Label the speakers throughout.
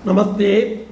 Speaker 1: നമസ്തേ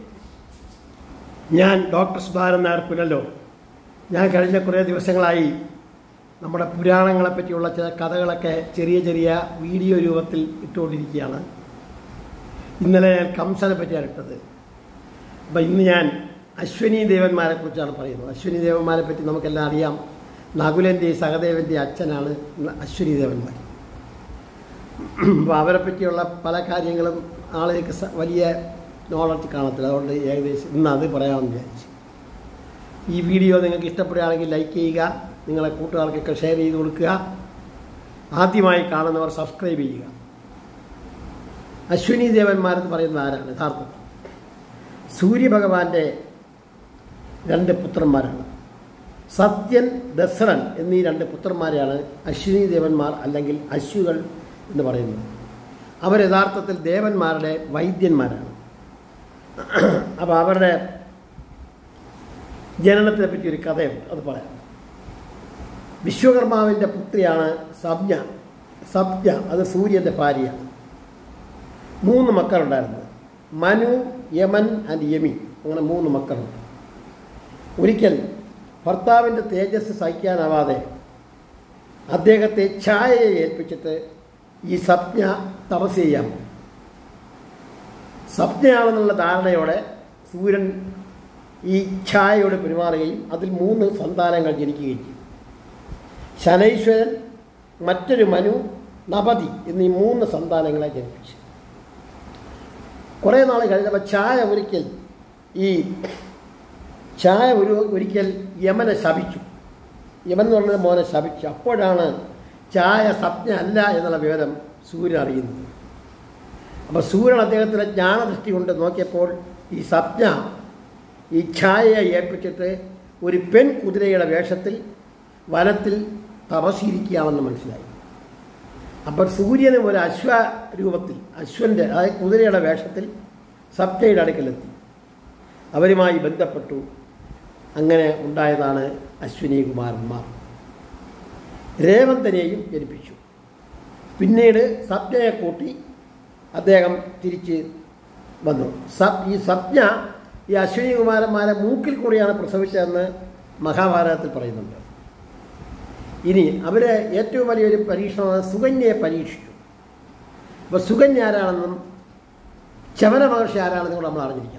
Speaker 1: ഞാൻ ഡോക്ടർ സുധാരൻ നായർ പുനല്ലോ ഞാൻ കഴിഞ്ഞ കുറേ ദിവസങ്ങളായി നമ്മുടെ പുരാണങ്ങളെ പറ്റിയുള്ള ചില കഥകളൊക്കെ ചെറിയ ചെറിയ വീഡിയോ രൂപത്തിൽ ഇട്ടുകൊണ്ടിരിക്കുകയാണ് ഇന്നലെ ഞാൻ കംസനെ പറ്റിയാണ് ഇട്ടത് അപ്പം ഇന്ന് ഞാൻ അശ്വനി ദേവന്മാരെ കുറിച്ചാണ് പറയുന്നത് അശ്വനി ദേവന്മാരെ പറ്റി നമുക്കെല്ലാം അറിയാം നകുലൻ്റെയും സഹദേവൻ്റെയും അച്ഛനാണ് അശ്വനി ദേവന്മാർ അപ്പോൾ അവരെ പറ്റിയുള്ള പല കാര്യങ്ങളും ആളുകൾക്ക് സ- വലിയ നോളജ് കാണത്തില്ല അതുകൊണ്ട് ഏകദേശം ഇന്ന് അത് പറയാമെന്ന് വിചാരിച്ചു ഈ വീഡിയോ നിങ്ങൾക്ക് ഇഷ്ടപ്പെടുകയാണെങ്കിൽ ലൈക്ക് ചെയ്യുക നിങ്ങളെ കൂട്ടുകാർക്കൊക്കെ ഷെയർ ചെയ്ത് കൊടുക്കുക ആദ്യമായി കാണുന്നവർ സബ്സ്ക്രൈബ് ചെയ്യുക അശ്വിനി ദേവന്മാരെന്ന് പറയുന്നത് ആരാണ് യഥാർത്ഥത്തിൽ സൂര്യഭഗവാന്റെ രണ്ട് പുത്രന്മാരാണ് സത്യൻ ദസറൻ എന്നീ രണ്ട് പുത്രന്മാരെയാണ് അശ്വിനി ദേവന്മാർ അല്ലെങ്കിൽ അശ്വുകൾ എന്ന് പറയുന്നത് അവർ യഥാർത്ഥത്തിൽ ദേവന്മാരുടെ വൈദ്യന്മാരാണ് അപ്പോൾ അവരുടെ ജനനത്തിനെ പറ്റി ഒരു കഥയുണ്ട് അത് പറയാം വിശ്വകർമാവിൻ്റെ പുത്രിയാണ് സബ്ജ സബ്ജ അത് സൂര്യൻ്റെ ഭാര്യയാണ് മൂന്ന് മക്കളുണ്ടായിരുന്നു മനു യമൻ ആൻഡ് യമി അങ്ങനെ മൂന്ന് മക്കളുണ്ട് ഒരിക്കൽ ഭർത്താവിൻ്റെ തേജസ് സഹിക്കാനാവാതെ അദ്ദേഹത്തെ ഛായയെ ഏൽപ്പിച്ചിട്ട് ഈ സപ്ഞ തപസ് ചെയ്യാൻ പോകും. സപ്ഞയാണെന്നുള്ള ധാരണയോടെ സൂര്യൻ ഈ ഛായയോട് പെരുമാറുകയും അതിൽ മൂന്ന് സന്താനങ്ങൾ ജനിക്കുകയും ചെയ്യും ശനൈശ്വരൻ മറ്റൊരു മനു നപതി എന്നീ മൂന്ന് സന്താനങ്ങളെ ജനിപ്പിച്ചു കുറേ നാൾ കഴിഞ്ഞപ്പോൾ ഛായ ഒരിക്കൽ ഈ ഛായ ഒരു ഒരിക്കൽ യമനെ ശപിച്ചു യമൻ എന്ന് പറഞ്ഞ മോനെ ശപിച്ചു അപ്പോഴാണ് ഛായ സ്വപ്ന അല്ല എന്നുള്ള വിവരം സൂര്യൻ അറിയുന്നത് അപ്പോൾ സൂര്യൻ അദ്ദേഹത്തിൻ്റെ ജ്ഞാനദൃഷ്ടി കൊണ്ട് നോക്കിയപ്പോൾ ഈ സ്വപ്ന ഈ ഛായയെ ഏൽപ്പിച്ചിട്ട് ഒരു പെൺ കുതിരയുടെ വേഷത്തിൽ വനത്തിൽ തപസ്സിരിക്കുകയാണെന്ന് മനസ്സിലായി അപ്പോൾ സൂര്യനും ഒരു അശ്വ രൂപത്തിൽ അശ്വൻ്റെ അതായത് കുതിരയുടെ വേഷത്തിൽ സപ്നയുടെ അടുക്കലെത്തി അവരുമായി ബന്ധപ്പെട്ടു അങ്ങനെ ഉണ്ടായതാണ് അശ്വിനി കുമാരന്മാർ രേവന്തനെയും ജനിപ്പിച്ചു പിന്നീട് സപ്നയെ കൂട്ടി അദ്ദേഹം തിരിച്ച് വന്നു സപ് ഈ സപ്ന ഈ അശ്വിനി കുമാരന്മാരെ മൂക്കിൽ കൂടിയാണ് പ്രസവിച്ചതെന്ന് മഹാഭാരതത്തിൽ പറയുന്നുണ്ട് ഇനി അവർ ഏറ്റവും വലിയൊരു പരീക്ഷണമാണ് സുകന്യയെ പരീക്ഷിച്ചു അപ്പോൾ സുകന്യ ആരാണെന്നും ചവന മഹർഷി ആരാണെന്നും കൂടെ നമ്മൾ അറിഞ്ഞിരിക്കണം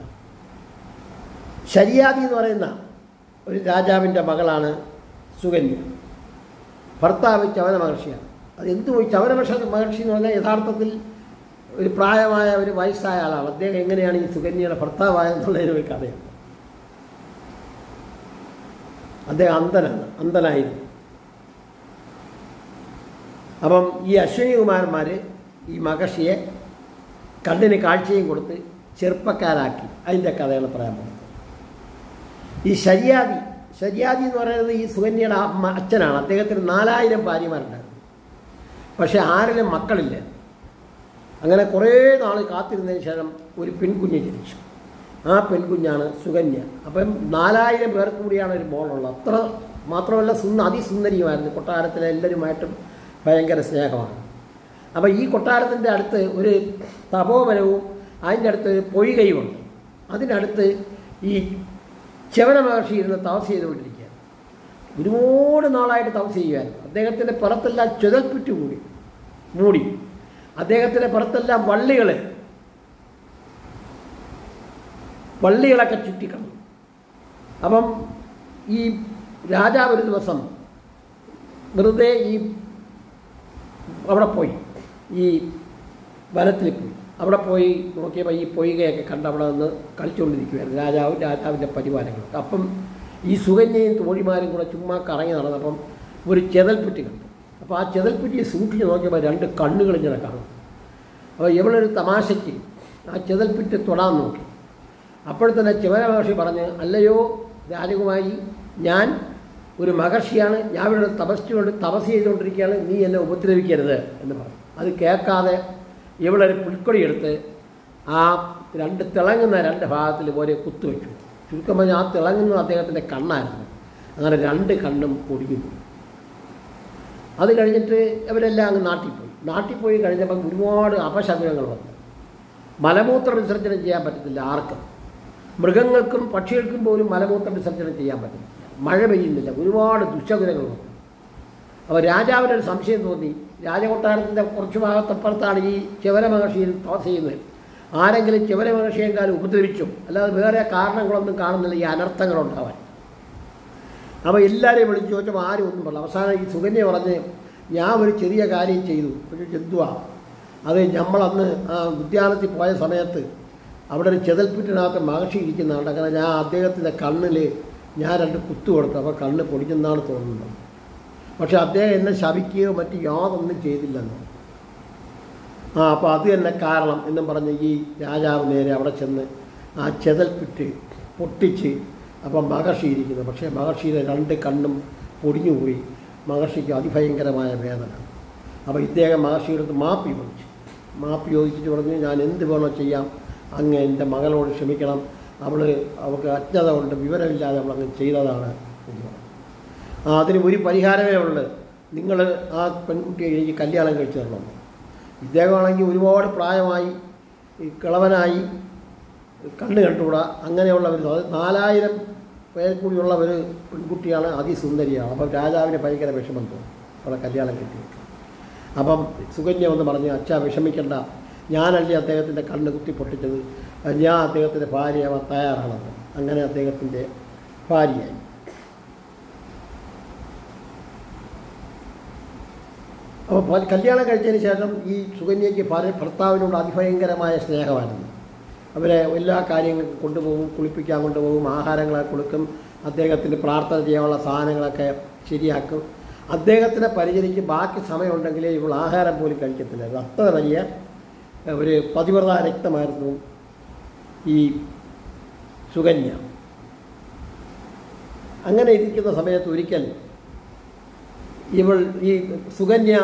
Speaker 1: ശരിയാതി എന്ന് പറയുന്ന ഒരു രാജാവിൻ്റെ മകളാണ് സുകന്യ ഭർത്താവ് ചവന മഹർഷിയാണ് അത് എന്തു പോയി ചവന മഹർഷി മഹർഷി എന്ന് പറഞ്ഞാൽ യഥാർത്ഥത്തിൽ ഒരു പ്രായമായ ഒരു വയസ്സായ ആളാണ് അദ്ദേഹം എങ്ങനെയാണ് ഈ സുകന്യയുടെ ഭർത്താവായെന്നുള്ളതിന് ഒരു കഥയാണ് അദ്ദേഹം അന്ധനാണ് അന്ധനായിരുന്നു അപ്പം ഈ അശ്വിനി കുമാരന്മാർ ഈ മഹർഷിയെ കണ്ണിന് കാഴ്ചയും കൊടുത്ത് ചെറുപ്പക്കാരാക്കി അതിൻ്റെ കഥകൾ പറയാൻ പോകുന്നത് ഈ ശരിയാതി ശരിയാതി എന്ന് പറയുന്നത് ഈ സുകന്യയുടെ അമ്മ അച്ഛനാണ് അദ്ദേഹത്തിന് നാലായിരം ഭാര്യമാരുണ്ടായിരുന്നു പക്ഷേ ആരിലും മക്കളില്ല അങ്ങനെ കുറേ നാൾ കാത്തിരുന്നതിന് ശേഷം ഒരു പെൺകുഞ്ഞ് ജനിച്ചു ആ പെൺകുഞ്ഞാണ് സുകന്യ അപ്പം നാലായിരം പേർക്ക് കൂടിയാണ് ഒരു മോളുള്ളത് അത്ര മാത്രമല്ല സുന്ദ അതിസുന്ദരിയുമായിരുന്നു കൊട്ടാരത്തിലെ എല്ലാവരുമായിട്ടും ഭയങ്കര സ്നേഹമാണ് അപ്പോൾ ഈ കൊട്ടാരത്തിൻ്റെ അടുത്ത് ഒരു തപോവനവും അതിൻ്റെ അടുത്ത് ഒരു പൊയ്കയുമുണ്ട് അതിനടുത്ത് ഈ ചവന മഹർഷി ഇരുന്ന് തപസ് ചെയ്തുകൊണ്ടിരിക്കുകയാണ് ഒരുപാട് നാളായിട്ട് തപസ് ചെയ്യുമായിരുന്നു അദ്ദേഹത്തിൻ്റെ പുറത്തെല്ലാം ചുതൽപ്പുറ്റ് കൂടി മൂടി അദ്ദേഹത്തിൻ്റെ പുറത്തെല്ലാം വള്ളികൾ വള്ളികളൊക്കെ ചുറ്റിക്കണം അപ്പം ഈ രാജാവ് ഒരു ദിവസം വെറുതെ ഈ അവിടെ പോയി ഈ വനത്തിൽ പോയി അവിടെ പോയി നോക്കിയപ്പോൾ ഈ പൊയ്കയൊക്കെ കണ്ട് അവിടെ നിന്ന് കളിച്ചുകൊണ്ടിരിക്കുകയായിരുന്നു രാജാവും രാജാവിൻ്റെ പരിവാരങ്ങളൊക്കെ അപ്പം ഈ സുകന്യയും തോഴിമാരും കൂടെ ചുമ്മാ കറങ്ങി നടന്നപ്പം ഒരു ചെതൽപ്പെട്ടി കണ്ടു അപ്പോൾ ആ ചെതൽപ്പെട്ടിയെ സൂക്ഷിച്ച് നോക്കിയപ്പോൾ രണ്ട് കണ്ണുകൾ ഇങ്ങനെ കാണും അപ്പോൾ ഇവളൊരു തമാശയ്ക്ക് ആ ചെതൽപ്പെട്ടി തൊടാൻ നോക്കി അപ്പോഴത്തന്നെ ശിവനമഹർഷി പറഞ്ഞ് അല്ലയോ രാജകുമാരി ഞാൻ ഒരു മഹർഷിയാണ് ഞാൻ ഇവിടെ തപസ്സുകൊണ്ട് തപസ് ചെയ്തുകൊണ്ടിരിക്കുകയാണ് നീ എന്നെ ഉപദ്രവിക്കരുത് എന്ന് പറഞ്ഞു അത് കേൾക്കാതെ ഇവളൊരു പുൽക്കൊടി എടുത്ത് ആ രണ്ട് തിളങ്ങുന്ന രണ്ട് ഭാഗത്തിൽ പോലെ കുത്തുവെച്ചു ചുരുക്കം പറഞ്ഞാൽ ആ തിളങ്ങുന്നത് അദ്ദേഹത്തിൻ്റെ കണ്ണായിരുന്നു അങ്ങനെ രണ്ട് കണ്ണും പൊടിഞ്ഞു പോയി അത് കഴിഞ്ഞിട്ട് ഇവരെല്ലാം അങ്ങ് നാട്ടിൽ പോയി നാട്ടിൽ പോയി കഴിഞ്ഞപ്പം ഒരുപാട് അപശകുനങ്ങൾ വന്നു മലമൂത്ര വിസർജനം ചെയ്യാൻ പറ്റത്തില്ല ആർക്കും മൃഗങ്ങൾക്കും പക്ഷികൾക്കും പോലും മലമൂത്ര വിസർജനം ചെയ്യാൻ പറ്റുന്നില്ല മഴ പെയ്യുന്നില്ല ഒരുപാട് ദുശകുലങ്ങളുണ്ട് അപ്പോൾ രാജാവിനൊരു സംശയം തോന്നി രാജകൊട്ടാരത്തിൻ്റെ കുറച്ച് ഭാഗത്തപ്പുറത്താണ് ഈ ചിവര മഹർഷിയിൽ തപസ് ചെയ്യുന്നത് ആരെങ്കിലും ചിവര മഹർഷിയെക്കാളും ഉപദ്രവിച്ചു അല്ലാതെ വേറെ കാരണങ്ങളൊന്നും കാണുന്നില്ല ഈ അനർത്ഥങ്ങളുണ്ടാവാൻ അപ്പോൾ എല്ലാവരെയും വിളിച്ച് ചോദിച്ചപ്പോൾ ആരും ഒന്നും പറഞ്ഞു അവസാനം ഈ സുകന്യ പറഞ്ഞ് ഞാൻ ഒരു ചെറിയ കാര്യം ചെയ്തു ഒരു ജന്തുവാണ് അത് നമ്മളന്ന് ആ ഉദ്യാനത്തിൽ പോയ സമയത്ത് അവിടെ ഒരു ചെതൽപ്പുറ്റിനകത്ത് മഹർഷി ഇരിക്കുന്നുണ്ട് അങ്ങനെ ഞാൻ അദ്ദേഹത്തിൻ്റെ കണ്ണിൽ ഞാൻ രണ്ട് കുത്തു കൊടുത്തു അപ്പോൾ കണ്ണ് പൊടിഞ്ഞെന്നാണ് തോന്നുന്നത് പക്ഷെ അദ്ദേഹം എന്നെ ശപിക്കുകയോ മറ്റ് യാതൊന്നും ചെയ്തില്ലെന്ന് ആ അപ്പോൾ അത് തന്നെ കാരണം എന്നും പറഞ്ഞ് ഈ രാജാവ് നേരെ അവിടെ ചെന്ന് ആ ചെതൽപ്പിറ്റ് പൊട്ടിച്ച് അപ്പം മഹർഷി ഇരിക്കുന്നു പക്ഷേ മഹർഷിയുടെ രണ്ട് കണ്ണും പൊടിഞ്ഞുപോയി മഹർഷിക്ക് അതിഭയങ്കരമായ വേദന അപ്പോൾ ഇദ്ദേഹം മഹർഷിയുടെ അടുത്ത് മാപ്പി ചോദിച്ചു മാപ്പി ചോദിച്ചിട്ട് പറഞ്ഞു ഞാൻ എന്ത് വേണോ ചെയ്യാം അങ്ങ് എൻ്റെ മകളോട് ക്ഷമിക്കണം അവൾ അവൾക്ക് അജ്ഞത കൊണ്ട് വിവരമില്ലാതെ അവൾ അങ്ങ് ചെയ്തതാണ് എന്ന് പറഞ്ഞു ആ അതിന് ഒരു പരിഹാരമേ ഉള്ളൂ നിങ്ങൾ ആ പെൺകുട്ടിയെ എനിക്ക് കല്യാണം കഴിച്ചു തരണം ഇദ്ദേഹമാണെങ്കിൽ ഒരുപാട് പ്രായമായി ഈ കിളവനായി കണ്ണ് കണ്ടുകൂടാ അങ്ങനെയുള്ള ഒരു അത് നാലായിരം പേർ കൂടിയുള്ള ഒരു പെൺകുട്ടിയാണ് അതിസുന്ദരിയാണ് അപ്പം രാജാവിന് ഭയങ്കര വിഷമം തോന്നും അവളെ കല്യാണം കിട്ടി അപ്പം സുകന്യ വന്ന് പറഞ്ഞു അച്ഛാ വിഷമിക്കണ്ട ഞാനല്ലേ അദ്ദേഹത്തിൻ്റെ കണ്ണ് കുത്തി പൊട്ടിച്ചത് ഞാൻ അദ്ദേഹത്തിൻ്റെ ഭാര്യയാവാൻ തയ്യാറാണെന്ന് അങ്ങനെ അദ്ദേഹത്തിൻ്റെ ഭാര്യയായി അപ്പോൾ കല്യാണം കഴിച്ചതിന് ശേഷം ഈ സുകന്യയ്ക്ക് ഭാര്യ ഭർത്താവിനോട് അതിഭയങ്കരമായ സ്നേഹമായിരുന്നു അവരെ എല്ലാ കാര്യങ്ങൾക്കും കൊണ്ടുപോകും കുളിപ്പിക്കാൻ കൊണ്ടുപോകും ആഹാരങ്ങളൊക്കെ കൊടുക്കും അദ്ദേഹത്തിന് പ്രാർത്ഥന ചെയ്യാനുള്ള സാധനങ്ങളൊക്കെ ശരിയാക്കും അദ്ദേഹത്തിനെ പരിചരിച്ച് ബാക്കി സമയമുണ്ടെങ്കിലേ ഇവൾ ആഹാരം പോലും കഴിക്കത്തില്ല അത്ര വലിയ ഒരു പതിവ്രത രക്തമായിരുന്നു ഈ സുകന്യ അങ്ങനെ ഇരിക്കുന്ന സമയത്ത് ഒരിക്കൽ ഇവൾ ഈ സുകന്യ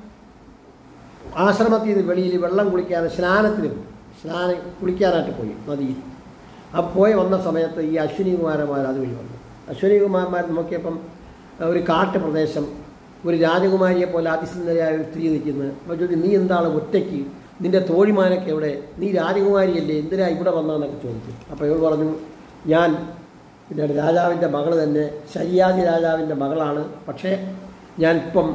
Speaker 1: ആശ്രമത്തിൽ നിന്ന് വെളിയിൽ വെള്ളം കുളിക്കാൻ സ്നാനത്തിന് പോയി സ്നാനം കുളിക്കാനായിട്ട് പോയി നദിയിൽ അപ്പോൾ പോയി വന്ന സമയത്ത് ഈ അശ്വിനി കുമാരന്മാർ അതുവഴി വന്നു അശ്വിനി കുമാരന്മാർ നോക്കിയപ്പം ഒരു കാട്ടുപ്രദേശം ഒരു രാജകുമാരിയെ പോലെ അതിസുന്ദരിയായ ഒരു സ്ത്രീ നിൽക്കുന്നത് അപ്പോൾ ചോദിച്ചു നീ എന്താണ് ഒറ്റയ്ക്ക് നിൻ്റെ തോഴിമാരൊക്കെ എവിടെ നീ രാജകുമാരിയല്ലേ എന്തിനാ ഇവിടെ വന്നതെന്നൊക്കെ ചോദിച്ചു അപ്പോൾ ഇവൾ പറഞ്ഞു ഞാൻ പിന്നെ രാജാവിൻ്റെ മകൾ തന്നെ ശരിയാദി രാജാവിൻ്റെ മകളാണ് പക്ഷേ ഞാനിപ്പം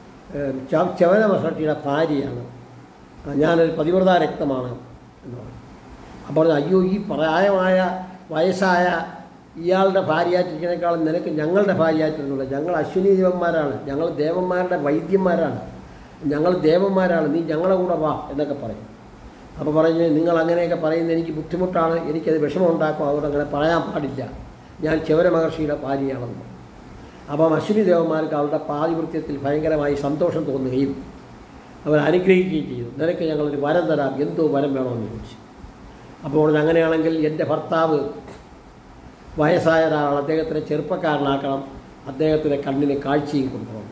Speaker 1: ചവന മഹർഷിയുടെ ഭാര്യയാണ് ഞാനൊരു പതിവ്രത രക്തമാണ് എന്ന് പറഞ്ഞു അപ്പോൾ പറഞ്ഞു, അയ്യോ ഈ പ്രായമായ വയസ്സായ ഇയാളുടെ ഭാര്യയായിട്ടിരിക്കുന്നതിനേക്കാളും നിനക്ക് ഞങ്ങളുടെ ഭാര്യയായിട്ടിരുന്നില്ല ഞങ്ങൾ അശ്വിനി ദേവന്മാരാണ് ഞങ്ങൾ ദേവന്മാരുടെ വൈദ്യന്മാരാണ് ഞങ്ങൾ ദേവന്മാരാണ് നീ ഞങ്ങളെ കൂടെ വാ എന്നൊക്കെ പറയും അപ്പോൾ പറഞ്ഞ് നിങ്ങൾ അങ്ങനെയൊക്കെ പറയുന്നത് എനിക്ക് ബുദ്ധിമുട്ടാണ് എനിക്കത് വിഷമം ഉണ്ടാക്കും അതുകൊണ്ട് അങ്ങനെ പറയാൻ പാടില്ല ഞാൻ ചിവര മഹർഷിയുടെ ഭാര്യയാണെന്ന് പറഞ്ഞു. അപ്പം അശ്വിനി ദേവന്മാർക്ക് അവരുടെ പാതിവൃത്യത്തിൽ ഭയങ്കരമായി സന്തോഷം തോന്നുകയും അവർ അനുഗ്രഹിക്കുകയും ചെയ്തു നിനക്ക് ഞങ്ങളൊരു വരം തരാം എന്തോ വരം വേണമെന്ന് ചോദിച്ചു അപ്പോൾ പറഞ്ഞു, അങ്ങനെയാണെങ്കിൽ എൻ്റെ ഭർത്താവ് വയസ്സായ ഒരാളാണ് അദ്ദേഹത്തിനെ ചെറുപ്പക്കാരനാക്കണം അദ്ദേഹത്തിൻ്റെ കണ്ണിന് കാഴ്ചയും കൊണ്ടുപോകണം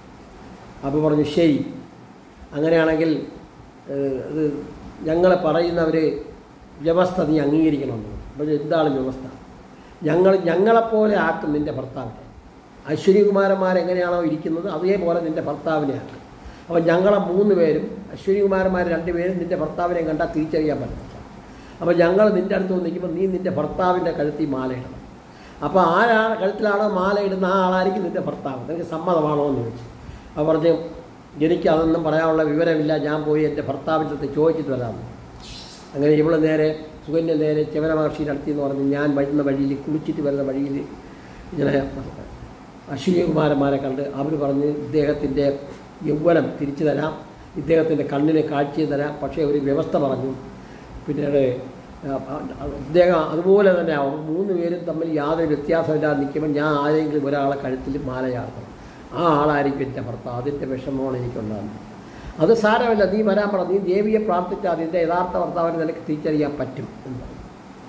Speaker 1: അപ്പോൾ പറഞ്ഞു ശരി അങ്ങനെയാണെങ്കിൽ ഏഹ്, ഇത് ഞങ്ങൾ പറയുന്നവർ വ്യവസ്ഥ നീ അംഗീകരിക്കണമെന്ന് അപ്പോൾ എന്താണ് വ്യവസ്ഥ ഞങ്ങൾ ഞങ്ങളെപ്പോലെ ആക്കും നിൻ്റെ ഭർത്താവിനെ അശ്വനികുമാരന്മാർ എങ്ങനെയാണോ ഇരിക്കുന്നത് അതേപോലെ നിൻ്റെ ഭർത്താവിനെ ആക്കും അപ്പോൾ ഞങ്ങളെ മൂന്ന് പേരും അശ്വനികുമാരന്മാർ രണ്ടുപേരും നിൻ്റെ ഭർത്താവിനെ കണ്ടാൽ തിരിച്ചറിയാൻ പറ്റില്ല അപ്പോൾ ഞങ്ങൾ നിൻ്റെ അടുത്ത് വന്ന് നിൽക്കുമ്പോൾ നീ നിൻ്റെ ഭർത്താവിൻ്റെ കഴുത്തിൽ മാലയിടണം അപ്പോൾ ആരാണ് കഴുത്തിലാണോ മാല ഇടുന്ന ആ ആളായിരിക്കും നിൻ്റെ ഭർത്താവ് നിനക്ക് സമ്മതമാണോ എന്ന് ചോദിച്ചു അപ്പോൾ പറഞ്ഞു എനിക്ക് അതൊന്നും പറയാനുള്ള വിവരമില്ല ഞാൻ പോയി എൻ്റെ ഭർത്താവിൻ്റെ അടുത്ത് ചോദിച്ചിട്ട് വരാമെന്ന് അങ്ങനെ ഇവള് നേരെ സുകന്യ നേരെ ചിവന മഹർഷിയുടെ അടുത്ത് എന്ന് പറഞ്ഞ് ഞാൻ വരുന്ന വഴിയിൽ കുളിച്ചിട്ട് വരുന്ന വഴിയിൽ ഇങ്ങനെ അശ്വിനി കുമാരന്മാരെ കണ്ട് അവർ പറഞ്ഞ് ഇദ്ദേഹത്തിൻ്റെ യൗവനം തിരിച്ചു തരാം ഇദ്ദേഹത്തിൻ്റെ കണ്ണിന് കാഴ്ചയും തരാം പക്ഷേ ഒരു വ്യവസ്ഥ പറഞ്ഞു പിന്നീട് ആ, ആ, ഇദ്ദേഹം അതുപോലെ തന്നെ അവർ മൂന്ന് പേരും തമ്മിൽ യാതൊരു വ്യത്യാസമില്ലാതെ നിൽക്കുമ്പോൾ ഞാൻ ആരെങ്കിലും ഒരാളെ കഴുത്തിൽ മാലയാർക്കണം ആ ആളായിരിക്കും എൻ്റെ ഭർത്താവ് അതിൻ്റെ വിഷമമാണ് എനിക്കുണ്ടാകുന്നത് അത് സാരമില്ല നീ വരാൻ പറ നീ ദേവിയെ പ്രാർത്ഥിച്ചാൽ അതിൻ്റെ യഥാർത്ഥ ഭർത്താവിനെ നിനക്ക് തിരിച്ചറിയാൻ പറ്റും എന്ന് പറഞ്ഞു.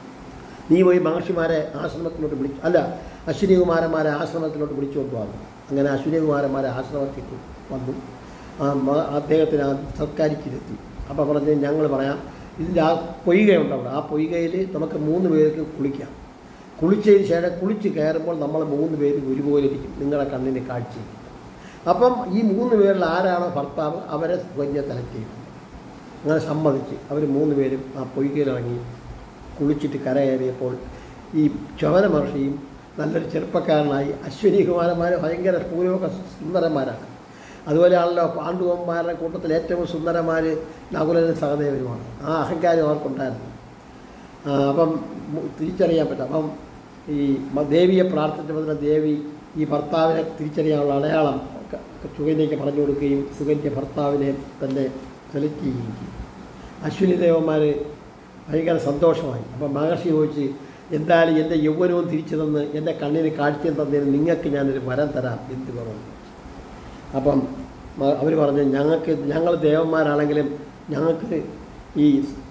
Speaker 1: നീ പോയി മഹർഷിമാരെ ആശ്രമത്തിലോട്ട് വിളിച്ചു അല്ല അശ്വിനികുമാരന്മാരെ ആശ്രമത്തിലോട്ട് വിളിച്ചു കൊണ്ടുവന്നു അങ്ങനെ അശ്വിനികുമാരന്മാരെ ആശ്രമത്തിൽ വന്നു ആ മ- അദ്ദേഹത്തിന് ആ സത്കരിച്ചിരുത്തി അപ്പോൾ പറഞ്ഞ് ഞങ്ങൾ പറയാം ഇതിൻ്റെ ആ പൊയ്കയുണ്ട് അവിടെ ആ പൊയ്കയിൽ നമുക്ക് മൂന്ന് പേർക്ക് കുളിക്കാം കുളിച്ചതിന് ശേഷം കുളിച്ച് കയറുമ്പോൾ നമ്മൾ മൂന്ന് പേരും ഒരുപോലെ ഇരിക്കും നിങ്ങളുടെ കണ്ണിന് കാഴ്ചയും അപ്പം ഈ മൂന്ന് പേരിൽ ആരാണോ ഭർത്താവ് അവരെ സുകന്യ സെലക്ട് ചെയ്യും അങ്ങനെ സമ്മതിച്ച് അവർ മൂന്ന് പേരും ആ പൊയ്കയിലിറങ്ങി കുളിച്ചിട്ട് കരകയറിയപ്പോൾ ഈ ചവന മഹർഷിയും നല്ലൊരു ചെറുപ്പക്കാരനായി അശ്വിനി കുമാരന്മാർ ഭയങ്കര പൂർവക സുന്ദരന്മാരാണ് അതുപോലെയാണല്ലോ പാണ്ഡവന്മാരുടെ കൂട്ടത്തിൽ ഏറ്റവും സുന്ദരന്മാർ നകുലനും സഹദേവനുമാണ് ആ അഹങ്കാരം അവർക്കുണ്ടായിരുന്നു ആ, അപ്പം മു- തിരിച്ചറിയാൻ പറ്റും അപ്പം ഈ മ- ദേവിയെ പ്രാർത്ഥിച്ചപ്പോൾ ദേവി ഈ ഭർത്താവിനെ തിരിച്ചറിയാനുള്ള അടയാളം ക- സുകന്യയ്ക്ക് പറഞ്ഞു കൊടുക്കുകയും സുകന്യ ഭർത്താവിനെ തന്നെ സെലക്ട് ചെയ്യുകയും ചെയ്യും അശ്വിനി ദേവന്മാർ ഭയങ്കര സന്തോഷമായി അപ്പം മഹർഷി ചോദിച്ച് എന്തായാലും എൻ്റെ യൗവനവും തിരിച്ചു തന്ന് എൻ്റെ കണ്ണിന് കാഴ്ചയും തന്നതിന് നിങ്ങൾക്ക് ഞാനൊരു വരം തരാം എന്ത് പറഞ്ഞു അപ്പം അവർ പറഞ്ഞു ഞങ്ങൾക്ക് ഞങ്ങൾ ദേവന്മാരാണെങ്കിലും ഞങ്ങൾക്ക് ഈ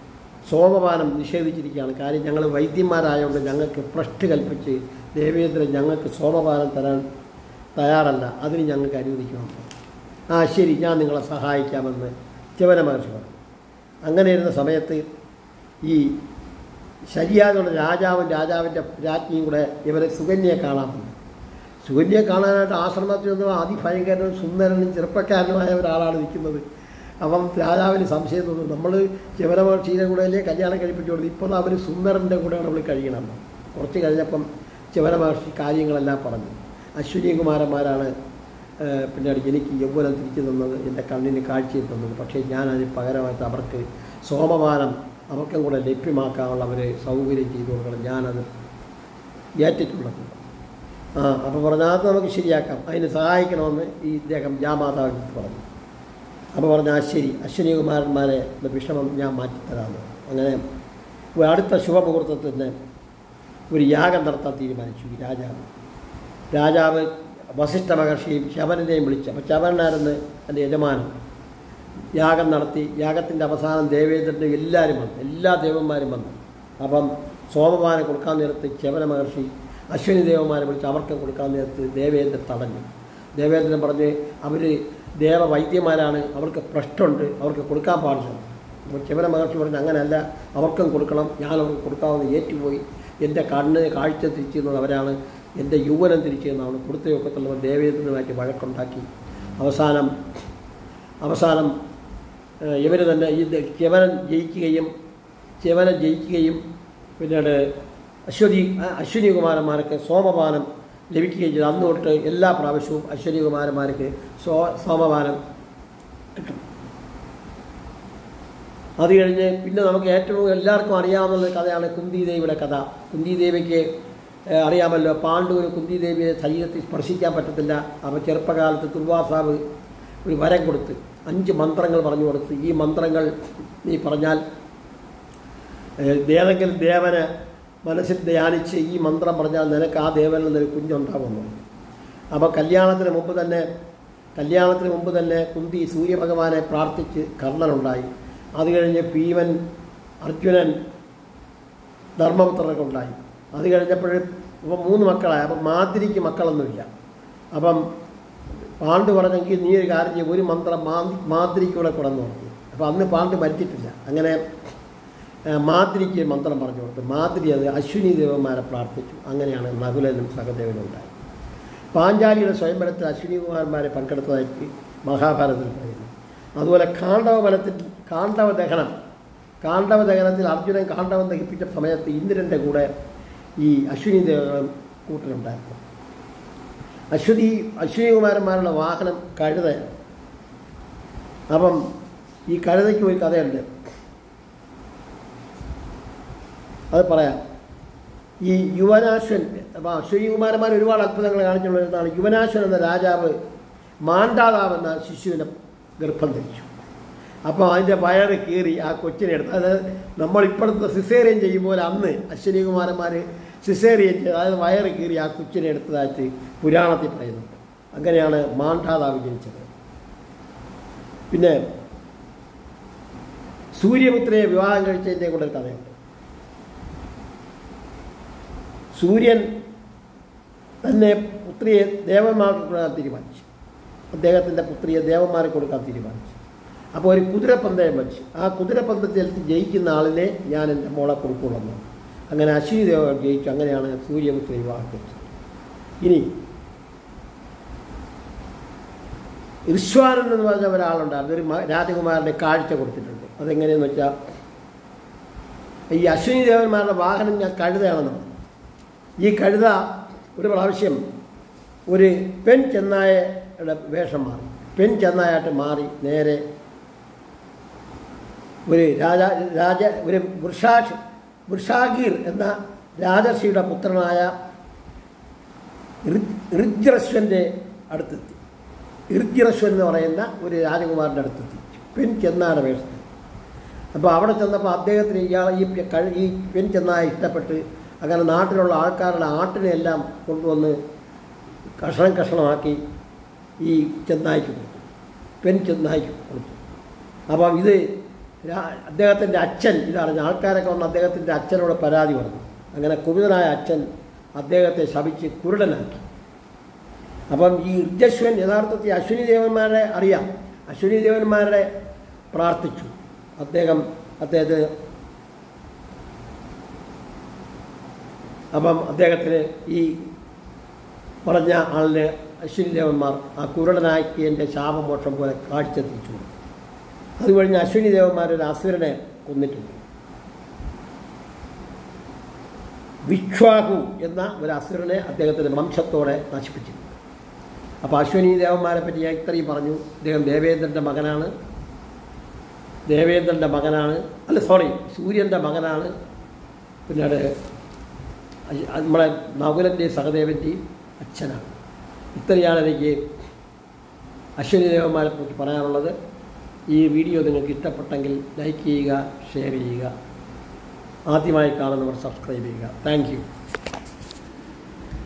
Speaker 1: സോമപാനം നിഷേധിച്ചിരിക്കുകയാണ് കാര്യം ഞങ്ങൾ വൈദ്യന്മാരായതുകൊണ്ട് ഞങ്ങൾക്ക് ഭ്രഷ്ട് കൽപ്പിച്ച് ദേവേന്ദ്രൻ ഞങ്ങൾക്ക് സോമപാനം തരാൻ തയ്യാറല്ല അതിന് ഞങ്ങൾക്ക് അനുവദിക്കണം ആ ശരി ഞാൻ നിങ്ങളെ സഹായിക്കാമെന്ന് ശിവന മഹർഷി പറഞ്ഞു അങ്ങനെ ഇരുന്ന സമയത്ത് ഈ ശരിയാകുള്ള രാജാവും രാജാവിൻ്റെ രാജ്ഞിയും കൂടെ ഇവരെ സുകന്യയെ കാണാൻ വന്നു സുകന്യയെ കാണാനായിട്ട് ആശ്രമത്തിൽ നിന്ന് അതിഭയങ്കരനും സുന്ദരനും ചെറുപ്പക്കാരനുമായ ഒരാളാണ് നിൽക്കുന്നത് അപ്പം രാജാവിന് സംശയം തോന്നുന്നു നമ്മൾ ശിവരമഹർഷിയുടെ കൂടെയല്ലേ കല്യാണം കഴിപ്പിച്ചു കൊടുത്തു ഇപ്പോൾ അവർ സുന്ദരൻ്റെ കൂടെയാണ് നമ്മൾ കഴിയണം കുറച്ച് കഴിഞ്ഞപ്പം ശിവരമഹർഷി കാര്യങ്ങളെല്ലാം പറഞ്ഞു അശ്വിനി കുമാരന്മാരാണ് ഏഹ്, പിന്നീട് എനിക്ക് യൗവനം തിരിച്ചു തന്നത് എൻ്റെ കണ്ണിന് കാഴ്ചയും തന്നത് പക്ഷേ ഞാൻ അതിന് പകരമായിട്ട് അവർക്ക് സോമപാനം അവർക്കും കൂടെ ലഭ്യമാക്കാനുള്ള അവർ സൗകര്യം ചെയ്തു കൊടുക്കണം ഞാനത് ഏറ്റിട്ടുള്ളത് ആ അപ്പോൾ പറഞ്ഞാൽ അത് നമുക്ക് ശരിയാക്കാം അതിന് സഹായിക്കണമെന്ന് ഈ ഇദ്ദേഹം ജാമാതാവിന് പറഞ്ഞു അപ്പോൾ പറഞ്ഞാൽ ആ ശരി അശ്വിനി കുമാരന്മാരെ വിഷമം ഞാൻ മാറ്റിത്തരാമെന്ന് അങ്ങനെ ഒരു അടുത്ത ശുഭമുഹൂർത്തത്തിൽ തന്നെ ഒരു യാഗം നടത്താൻ തീരുമാനിച്ചു ഈ രാജാവ് രാജാവ് വസിഷ്ഠ മഹർഷിയും ശബരനെയും വിളിച്ചു അപ്പോൾ ശബരനായിരുന്നു എൻ്റെ യജമാനൻ യാഗം നടത്തി യാഗത്തിൻ്റെ അവസാനം ദേവേന്ദ്രൻ്റെ എല്ലാവരും വന്നു എല്ലാ ദേവന്മാരും വന്നു അപ്പം സോമപാനം കൊടുക്കാൻ നേരത്ത് ശബര മഹർഷി അശ്വിനി ദേവന്മാരെ വിളിച്ച് അവർക്ക് കൊടുക്കാൻ നേരത്ത് ദേവേന്ദ്രൻ തടഞ്ഞു ദേവേന്ദ്രൻ പറഞ്ഞ് അവർ ദേവവൈദ്യന്മാരാണ് അവർക്ക് പ്രശ്നമുണ്ട് അവർക്ക് കൊടുക്കാൻ പാടില്ല അപ്പോൾ ശിവന മഹർഷി പറഞ്ഞു അങ്ങനെയല്ല അവർക്കും കൊടുക്കണം ഞാൻ അവർക്ക് കൊടുക്കാമെന്ന് ഏറ്റുപോയി എൻ്റെ കണ്ണ് കാഴ്ച തിരിച്ചു തന്നത് അവരാണ് എൻ്റെ യൗവനം തിരിച്ചു തന്നതാണ് കൊടുത്ത ഒക്കത്തുള്ളവർ ദേവേന്ദ്രനുമായിട്ട് വഴക്കുണ്ടാക്കി അവസാനം അവസാനം ഇവർ തന്നെ ഈ ദ- ശിവനൻ ജയിക്കുകയും ശിവനൻ ജയിക്കുകയും പിന്നീട് അശ്വതി ആ, അശ്വിനി കുമാരന്മാർക്ക് സോമപാനം ലഭിക്കുകയും ചെയ്തു അന്ന് തൊട്ട് എല്ലാ പ്രാവശ്യവും അശ്വിനി കുമാരന്മാർക്ക് സോ സോമപാനം കിട്ടും അത് കഴിഞ്ഞ് പിന്നെ നമുക്ക് ഏറ്റവും എല്ലാവർക്കും അറിയാവുന്ന കഥയാണ് കുന്തിദേവിയുടെ കഥ കുന്തിദേവിക്ക് ഏഹ്, അറിയാമല്ലോ പാണ്ഡുവിന് കുന്തിദേവിയെ ശരീരത്തിൽ സ്പർശിക്കാൻ പറ്റത്തില്ല അപ്പോൾ ചെറുപ്പകാലത്ത് ദുർവാസാവ് ഒരു വരം കൊടുത്ത് അഞ്ച് മന്ത്രങ്ങൾ പറഞ്ഞു കൊടുത്ത് ഈ മന്ത്രങ്ങൾ നീ പറഞ്ഞാൽ ഏഹ്, ഏതെങ്കിലും ദേവനെ മനസ്സിൽ ധ്യാനിച്ച് ഈ മന്ത്രം പറഞ്ഞാൽ നിനക്ക് ആ ദേവനിൽ നിന്നൊരു കുഞ്ഞുണ്ടാകുന്നു അപ്പോൾ കല്യാണത്തിന് മുമ്പ് തന്നെ കല്യാണത്തിന് മുമ്പ് തന്നെ കുന്തി സൂര്യഭഗവാനെ പ്രാർത്ഥിച്ച് കർണനുണ്ടായി അത് കഴിഞ്ഞ് ഭീമൻ അർജുനൻ ധർമ്മപുത്രനൊക്കെ ഉണ്ടായി അത് കഴിഞ്ഞപ്പോൾ ഇപ്പം മൂന്ന് മക്കളായി അപ്പം മാതിരിക്ക് മക്കളൊന്നുമില്ല അപ്പം പാണ്ഡു പറഞ്ഞെങ്കിൽ നീ ഒരു കാര്യം ചെയ്യും ഒരു മന്ത്രം മാതി മാതിരിക്കൂടെ കിടന്നു പറഞ്ഞു അപ്പം അന്ന് പാണ്ഡു മരിച്ചിട്ടില്ല അങ്ങനെ ആ, മാതിരിക്ക് മന്ത്രം പറഞ്ഞു കൊടുത്തു മാതിരി അത് അശ്വിനി ദേവന്മാരെ പ്രാർത്ഥിച്ചു അങ്ങനെയാണ് നകുലനും സഹദേവനും ഉണ്ടായി പാഞ്ചാലിയുടെ സ്വയംവരത്തിൽ അശ്വിനി കുമാരന്മാരെ പങ്കെടുത്തതായിട്ട് മഹാഭാരതത്തിൽ പറയുന്നു അതുപോലെ കാണ്ഡവ വനത്തിൽ കാണ്ഡവ ദഹനം കാണ്ഡവ ദഹനത്തിൽ അർജുനൻ കാണ്ഡവം ദഹിപ്പിച്ച സമയത്ത് ഇന്ദ്രൻ്റെ കൂടെ ഈ അശ്വിനി ദേവകളും കൂട്ടിലുണ്ടായിരുന്നു അശ്വതി അശ്വിനി കുമാരന്മാരുടെ വാഹനം കഴുതയാണ് അപ്പം ഈ കഴുതയ്ക്ക് ഒരു കഥയുണ്ട് അത് പറയാം ഈ യുവനാശ്വൻ അപ്പോൾ അശ്വനികുമാരന്മാർ ഒരുപാട് അത്ഭുതങ്ങൾ കാണിച്ചുകൊണ്ടിരുന്നതാണ് യുവനാശ്വൻ എന്ന രാജാവ് മാണ്ടാതാവ് എന്ന ശിശുവിനെ ഗർഭം ധരിച്ചു അപ്പോൾ അതിൻ്റെ വയറ് കീറി ആ കൊച്ചിനെ എടുത്ത് അതായത് നമ്മൾ ഇപ്പോഴത്തെ സിസേറിയൻ ചെയ്യുമ്പോൾ അന്ന് അശ്വനികുമാരന്മാർ സിസേറിയൻ ചെയ്ത് അതായത് വയറ് കീറി ആ കൊച്ചിനെ എടുത്തതായിട്ട് പുരാണത്തിൽ പറയുന്നുണ്ട് അങ്ങനെയാണ് മാണ്ടാതാവ് ജനിച്ചത് പിന്നെ സൂര്യപുത്രയെ വിവാഹം കഴിച്ചതിൻ്റെ കൂടെ ഒരു കഥയുണ്ട് സൂര്യൻ തന്നെ പുത്രിയെ ദേവന്മാർക്ക് കൊടുക്കാൻ തീരുമാനിച്ചു അദ്ദേഹത്തിൻ്റെ പുത്രിയെ ദേവന്മാർക്ക് കൊടുക്കാൻ തീരുമാനിച്ചു അപ്പോൾ ഒരു കുതിരപ്പന്തയം വെച്ച് ആ കുതിരപ്പന്തത്തിൽ ജയിക്കുന്ന ആളിനെ ഞാൻ എൻ്റെ മോളെ കൊടുക്കുള്ളൂ അങ്ങനെ അശ്വിനി ദേവൻ ജയിച്ചു അങ്ങനെയാണ് സൂര്യപുത്രി വിവാഹം കഴിച്ചത് ഇനി ഋഷ്വാനൻ എന്ന് പറഞ്ഞ ഒരാളുണ്ടായിരുന്നു ഒരു മ- രാജകുമാരൻ്റെ കാഴ്ച കൊടുത്തിട്ടുണ്ട് അതെങ്ങനെയെന്ന് വെച്ചാൽ ഈ അശ്വിനി ദേവന്മാരുടെ വാഹനം ഞാൻ കഴുതയാണെന്ന് പറഞ്ഞു ഈ കഴുത ഒരു പ്രാവശ്യം ഒരു പെൺ ചെന്നായയുടെ വേഷം മാറി പെൺ ചെന്നായായിട്ട് മാറി നേരെ ഒരു രാജ രാജ ഒരു വൃഷാഷ് വൃഷാഗീർ എന്ന രാജർഷിയുടെ പുത്രനായ ഋജ്രസ്വൻ്റെ അടുത്തെത്തി ഋജ്രസ്വൻ എന്ന് പറയുന്ന ഒരു രാജകുമാരൻ്റെ അടുത്തെത്തി പെൺ ചെന്നായുടെ വേഷത്തിൽ അപ്പോൾ അവിടെ ചെന്നപ്പോൾ അദ്ദേഹത്തിന് ഇയാൾ ഈ കഴി ഈ പെൺ ചെന്നായ ഇഷ്ടപ്പെട്ട് അങ്ങനെ നാട്ടിലുള്ള ആൾക്കാരുടെ ആട്ടിനെല്ലാം കൊണ്ടുവന്ന് കഷണം കഷണമാക്കി ഈ ചെന്നായ്ക്ക് കൊടുത്തു പെൺ ചെന്നായ്ക്ക് കൊടുത്തു അപ്പം ഇത് രാ- അദ്ദേഹത്തിൻ്റെ അച്ഛൻ ഇതറിഞ്ഞ ആൾക്കാരൊക്കെ വന്ന് അദ്ദേഹത്തിൻ്റെ അച്ഛനോട് പരാതി പറഞ്ഞു അങ്ങനെ കുപിതനായ അച്ഛൻ അദ്ദേഹത്തെ ശപിച്ച് കുരുടനാക്കി അപ്പം ഈ ഇർജസ്വൻ യഥാർത്ഥത്തിൽ അശ്വിനി ദേവന്മാരെ അറിയാം അശ്വിനി ദേവന്മാരെ പ്രാർത്ഥിച്ചു അദ്ദേഹം അദ്ദേഹത്തിന് അപ്പം അദ്ദേഹത്തിന് ഈ പറഞ്ഞ ആളിന് അശ്വിനി ദേവന്മാർ ആ കുരുടനാക്കിയതിൻ്റെ ശാപമോക്ഷം പോലെ കാഴ്ച തിരിച്ചു കൊടുത്തു അത് കഴിഞ്ഞ് അശ്വിനി ദേവന്മാർ ഒരു അസുരനെ കൊന്നിട്ടുണ്ട് വിശ്വാഹു എന്ന ഒരു അസുരനെ അദ്ദേഹത്തിൻ്റെ വംശത്തോടെ നശിപ്പിച്ചിട്ടുണ്ട് അപ്പോൾ അശ്വിനി ദേവന്മാരെ പറ്റി ഞാൻ ഇത്രയും പറഞ്ഞു അദ്ദേഹം ദേവേന്ദ്രൻ്റെ മകനാണ് ദേവേന്ദ്രൻ്റെ മകനാണ് അല്ല സോറി സൂര്യൻ്റെ മകനാണ് പിന്നീട് അയ്- അത് നമ്മളെ നകുലൻ്റെയും സഹദേവൻ്റെയും അച്ഛനാണ് ഇത്രയാണ് എനിക്ക് അശ്വിനി ദേവന്മാരെ കുറിച്ച് പറയാനുള്ളത് ഈ വീഡിയോ നിങ്ങൾക്ക് ഇഷ്ടപ്പെട്ടെങ്കിൽ ലൈക്ക് ചെയ്യുക ഷെയർ ചെയ്യുക ആദ്യമായി കാണുന്നവർ സബ്സ്ക്രൈബ് ചെയ്യുക താങ്ക് യു